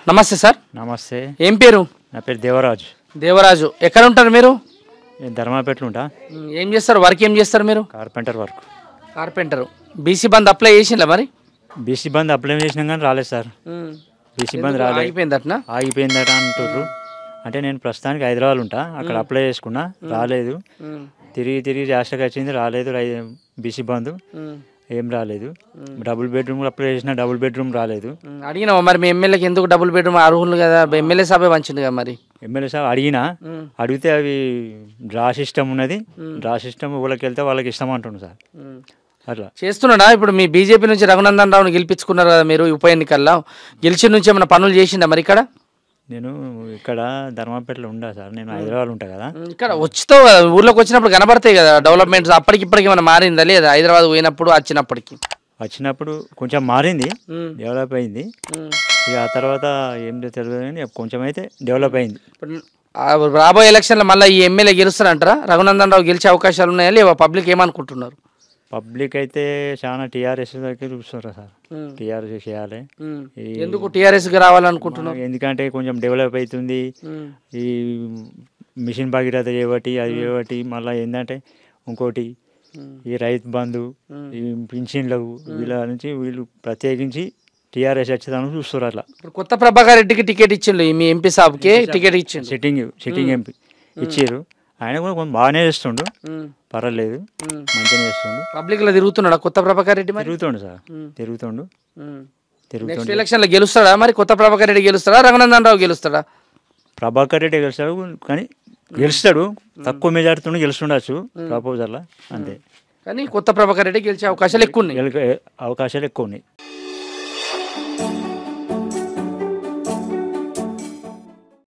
నమస్తే సార్ నమస్తే ఏం పేరు నా పేరు దేవరాజు దేవరాజు ఎక్కడ ఉంటారు మీరు నేను ధర్మాపేటలో ఉంటా ఉమ్, ఏం చేస్తారు వర్క్ ఏం చేస్తారు మీరు carpenter work carpenter BC Bandhu apply చేసిందా మరి బీసీ బంద్ అప్లై చేసినాం కానీ రాలేదు సార్ బీసీ బంద్ రాలేదు అయిపోయిందట్నా ఆగిపోయిందట అంటుర్రు అంటే నేను ప్రస్తుతానికి హైదరాబాద్ ఉంటా అక్కడ అప్లై చేసుకున్నా రాలేదు తిరిగి తిరిగి రాష్ట్రకి వచ్చింది రాలేదు బీసీ బంద్ ఏం రాలేదు డబుల్ బెడ్రూమ్ అప్లై చేసిన డబుల్ బెడ్రూమ్ రాలేదు అడిగినావా మరి మీ ఎమ్మెల్యేకి ఎందుకు డబుల్ బెడ్రూమ్ అర్హులు కదా ఎమ్మెల్యే సభ పంచింది కదా మరి ఎమ్మెల్యే సార్ అడిగినా అడిగితే అవి డ్రా సిస్టమ్ ఉన్నది డ్రా సిస్టమ్ వాళ్ళకి వెళ్తే వాళ్ళకి ఇష్టం అంటుండు సార్ అట్లా చేస్తున్నాడా ఇప్పుడు మీ బీజేపీ నుంచి రఘునందన్ రావుని గెలిపించుకున్నారు కదా మీరు ఉప ఎన్నికల్లో గెలిచిన నుంచి ఏమైనా పనులు చేసిండా మరి ఇక్కడ నేను ఇక్కడ ధర్మాపేటలో ఉండా సార్ నేను హైదరాబాద్ ఉంటా కదా ఇక్కడ వచ్చుతో ఊర్లోకి వచ్చినప్పుడు కనబడతాయి కదా డెవలప్మెంట్స్ అప్పటికి ఇప్పటికి ఏమైనా మారిందా లేదా హైదరాబాద్ పోయినప్పుడు వచ్చినప్పటికి వచ్చినప్పుడు కొంచెం మారింది ఉమ్. డెవలప్ అయింది ఉమ్. ఇక ఆ తర్వాత ఏం తెలియదు కానీ కొంచెం అయితే డెవలప్ అయింది ఇప్పుడు ఆ రాబోయే ఎలక్షన్లో మళ్ళీ ఈ ఎమ్మెల్యే గెలుస్తారంటారా రఘునందన్ రావు గెలిచే అవకాశాలు ఉన్నాయా లేవా పబ్లిక్ ఏమనుకుంటున్నారు పబ్లిక్ అయితే చాలా టీఆర్ఎస్ దగ్గర చూస్తున్నారు సార్ టీఆర్ఎస్ చేయాలి ఈ- ఎందుకు టీఆర్ఎస్కి రావాలనుకుంటున్నారు ఎందుకంటే కొంచెం డెవలప్ అవుతుంది ఈ మిషన్ భగీరథ చేయబట్టి అది చేయబట్టి మళ్ళీ ఏంటంటే ఇంకోటి ఈ రైతు బంధు ఈ పింఛన్లకు వీళ్ళ నుంచి వీళ్ళు ప్రత్యేకించి టీఆర్ఎస్ వచ్చేదాన్ని చూస్తారు అట్లా ఇప్పుడు కొత్త ప్రభాకర్ రెడ్డికి టికెట్ ఇచ్చిండు మీ ఎంపీ సాబ్కి టికెట్ ఇచ్చిండు సిట్టింగ్ సిట్టింగ్ ఎంపీ ఇచ్చారు ఆయన కూడా కొంచెం బాగానే చేస్తుండు ఉమ్. పర్వాలేదు ఉమ్. మంచిగా చేస్తుండు పబ్లిక్లో తిరుగుతున్నాడా కొత్త ప్రభాకర్ రెడ్డి మరి తిరుగుతుండు సార్ తిరుగుతుండు నెక్స్ట్ తిరుగుతుండు ఎలక్షన్లో గెలుస్తాడా మరి కొత్త ప్రభాకర్ రెడ్డి గెలుస్తాడా రఘునందన్ రావు గెలుస్తాడా ప్రభాకర్ రెడ్డి గెలుస్తాడు కానీ గెలుస్తాడు తక్కువ మెజార్టీతో గెలుస్తుండొచ్చు ప్రపోజల్లా అంతే కానీ కొత్త ప్రభాకర్ రెడ్డి గెలిచే అవకాశాలు ఎక్కువ ఉన్నాయి గెలుక అవకాశాలు ఎక్కువ ఉన్నాయి